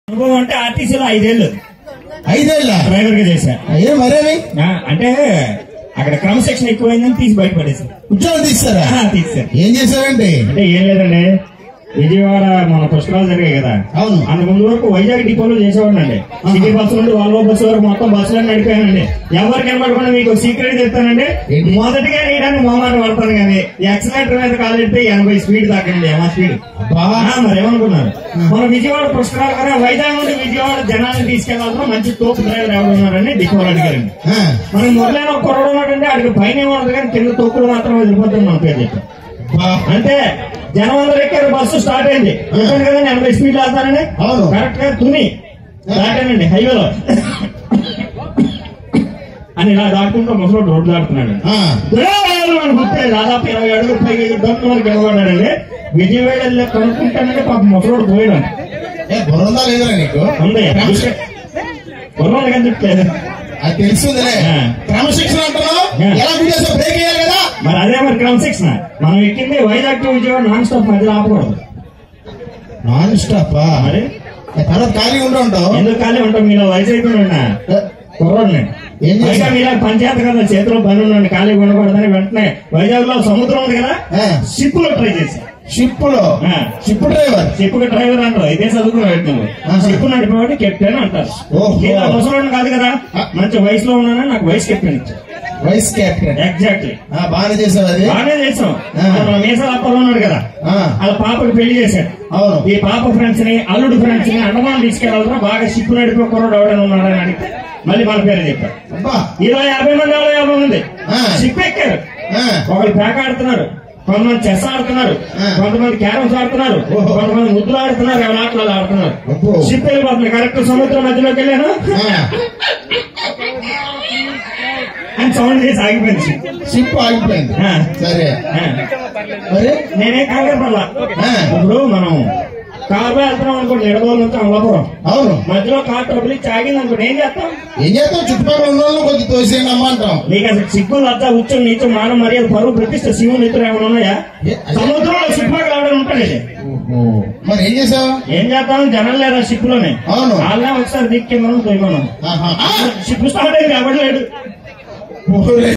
అనుభవం అంటే ఆర్టీసీలో ఐదేళ్ళు ఐదేళ్ళ డ్రైవర్ గా చేశా అయ్యే మరేమి ఆ, అంటే అక్కడ క్రమశిక్షణ ఎక్కువైందని తీసి బయటపడేసి ఉద్యోగం తీస్తారా తీసారు ఏం చేశారండి అంటే ఏం లేదండి విజయవాడ మన పుష్కరాలు జరిగాయి కదా అవును. అంత ముందు వరకు వైజాగ్ డిపోలో చేసేవాడినండి సిటీ బస్సు నుండి వాల్వో బస్సు వరకు మొత్తం బస్సులో నడిపానండి ఎవరు కనబడకుండా మీకు సీక్రెట్ చెప్తానండి ఏంటి? మొదటిగా వేయడానికి మొహమాట పడతాను కానీ యాక్సిలేటర్ మీద కాలిస్తే ఎనభై స్పీడ్ దాకండి ఏమా స్పీడ్ అబ్బా. మరి ఏమనుకున్నారు మన విజయవాడ పుష్కరాలు కదా వైజాగ్ నుండి విజయవాడ జనాన్ని తీసుకెళ్లాల్సిన మంచి తోపు డ్రైవర్ ఎవరు ఉన్నారని డిపోలో అడిగారండి ఆ, మనం మొదలైన ఒక కుర్రోడు ఉన్నాడంటే ఆడికి పైన ఏమన్నది కానీ కింద తొక్కులు మాత్రం వదిలిపోతుంది మన పేరు చెప్పి అబ్బా. అంతే జనం అందరూ ఎక్కారు బస్సు స్టార్ట్ అయింది చెప్పాను కదా ఎనభై స్పీడ్ వెళ్తానని అవును. కరెక్ట్ గా తుని దాటానండి హైవేలో అని ఇలా దాటుకుంటూ ముసలోడు రోడ్డు దాటుతున్నాడు ఆ, దురాలు అని గుర్తే దాదాపు ఇరవై అడుగులు పైకి డొక్కు వరకు నిలబడ్డాడండి విజయవాడ వెళ్ళి కనుక్కుంటానంటే పాప ముసలోడు పోయాడు ఏ బుర్రందా లేదురా నీకు ఉంది గుర్రం కనిపించలేదు అది తెలుసుందిలే ఆ. క్రమశిక్షణ అంటున్నావు ఆ. ఎలా వీడియోస్ బ్రేక్ చేయాలి కదా మరి అదే మరి క్రమశిక్షణ మనం ఎక్కింది Vizag to Vijayawada non stop మధ్యలో ఆపకూడదు నాన్ స్టాప్ మరి తర్వాత ఖాళీ ఉండి ఉంటావు ఎందుకు ఖాళీ ఉంటాం మీలో వయసు అయిపోయినా కుర్రోడ్ని ఏం చేశావు? పైగా మీలా పంచాయతీ కదా చేతిలో పని ఉండండి ఖాళీ ఉండకూడదని వెంటనే వైజాగ్ లో సముద్రం ఉంది కదా ఆ. షిప్ లో ట్రై చేసి షిప్ లో ఆ. షిప్ డ్రైవర్ షిప్ కి డ్రైవర్ అంటారు ఇదే చదువుకుని పెట్టినాము ఆహా. షిప్ నడిపేవాడు కెప్టెన్ అంటారు ఓహో. నేను ఆ ముసలోడిని కాదు కదా మంచి వయసులో ఉన్నానని నాకు వయసు కెప్టెన్ ఇచ్చారు వైస్ కెప్టెన్ ఎగ్జాక్ట్లీ ఆ, బాగానే చేసావు అది బాగానే చేసాం ఆ. మన మీసాల అప్పలో ఉన్నాడు కదా ఆ, వాళ్ళ పాపకి పెళ్లి చేశాడు అవును ఈ పాప ఫ్రెండ్స్ ని అల్లుడు ఫ్రెండ్స్ ని అండమాన్ తీసుకెళ్ళాలరా బాగా షిప్ నడిపే కుర్రాడు ఎవడైనా ఉన్నాడని అడిగితే మళ్ళీ మన పేరు చెప్పారు అబ్బా ఇరవై యాభై మంది వాళ్ళు యాభై మంది ఆ. షిప్ ఎక్కారు ఆ, ఒకళ్ళు పేక ఆడుతున్నారు కొంతమంది చెస్ ఆడుతున్నారు ఆ. కొంతమంది క్యారమ్స్ ఆడుతున్నారు ఓహో. కొంతమంది ముద్దులు ఆడుతున్నారు ఎవరి ఆటలు ఆడుతున్నారు అబ్బో. షిప్ వెళ్ళిపోతుంది కరెక్ట్ సముద్రం మధ్యలోకి వెళ్ళాను ఆ, అని సౌండ్ చేసి ఆగిపోయింది షిప్ షిప్ ఆగిపోయింది ఆ. సరే ఆ. మరి నేనే కంగారు పడలా ఆ. ఇప్పుడు మనం కార్లో వెళ్తున్నాం అనుకోండి నిడదోలు నుంచి అమలాపురం అవును మధ్యలో కార్ ట్రబుల్ ఇచ్చి ఆగింది అనుకోండి ఏం చేస్తాం ఏం చేస్తావు చుట్టుపక్కల ఉన్న వాళ్ళు కొద్ది తోసేయండి అమ్మ అంటాం నీకు అసలు సిగ్గు లజ్జ ఉచ్చం నీచం మానం మర్యాద పరువు ప్రతిష్ట శివుని ఇతరు ఏమైనా ఉన్నాయా ఏ, అదే. సముద్రంలో షిప్ పక్కన ఆవిడ ఉంటాడు మరి ఏం చేసావు ఏం చేస్తాం జనం లేదా షిప్ లోనే అవును. వాళ్ళే ఒకసారి దిక్కి మనం తోయమనం ఆహా. ఆ, షిప్ స్టార్ట్ అయింది ఎవరు లేడు ఊరే.